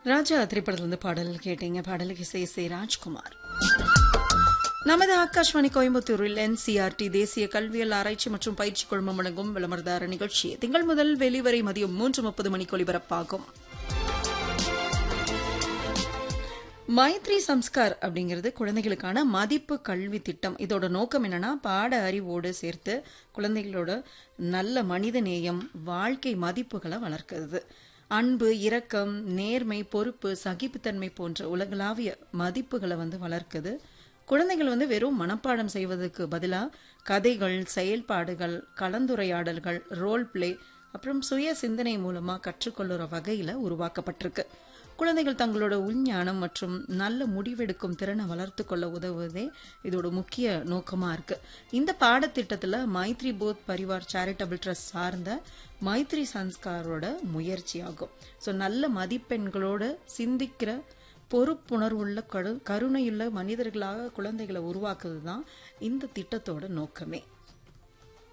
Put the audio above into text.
ராஜா திரைப்படத்திலிருந்து பாடல் கேட்டீங்க பாடலுக்கு இசை இசை ராஜ்குமார் நமது ஆகாஷ்வாணி கோயம்புத்தூரில் என்சிஆர்டி தேசிய கல்வியல் ஆராய்ச்சி மற்றும் பயிற்சி குழுமம் வழங்கும் விளம்பரதார நிகழ்ச்சி திங்கள் முதல் வெளிவரை மதியம் மூன்று முப்பது மணிக்கு ஒலிபரப்பாகும் மைத்ரி சம்ஸ்கார் அப்படிங்கிறது குழந்தைகளுக்கான மதிப்பு கல்வி திட்டம் இதோட நோக்கம் என்னன்னா பாட அறிவோடு சேர்த்து குழந்தைகளோட நல்ல மனித நேயம் வாழ்க்கை மதிப்புகளை வளர்க்கிறது அன்பு இரக்கம் நேர்மை பொறுப்பு சகிப்புத்தன்மை போன்ற உலகளாவிய மதிப்புகளை வந்து வளர்க்குது குழந்தைகள் வந்து வெறும் மனப்பாடம் செய்வதற்கு பதிலாக கதைகள் செயல்பாடுகள் கலந்துரையாடல்கள் ரோல் பிளே அப்புறம் சுய சிந்தனை மூலமா கற்றுக்கொள்ளுற வகையில உருவாக்கப்பட்டிருக்கு குழந்தைகள் தங்களோட உள்ஞானம் மற்றும் நல்ல முடிவெடுக்கும் திறனை வளர்த்து கொள்ள உதவுவதே இதோட முக்கிய நோக்கமா இருக்கு இந்த பாடத்திட்டத்துல மைத்ரி போத் பரிவார் சேரிட்டபிள் ட்ரஸ்ட் சார்ந்த மைத்ரி சன்ஸ்காரோட முயற்சி ஆகும் ஸோ நல்ல மதிப்பெண்களோட சிந்திக்கிற பொறுப்புணர்வுள்ள கரு கருணையுள்ள மனிதர்களாக குழந்தைகளை உருவாக்குறது தான் இந்த திட்டத்தோட நோக்கமே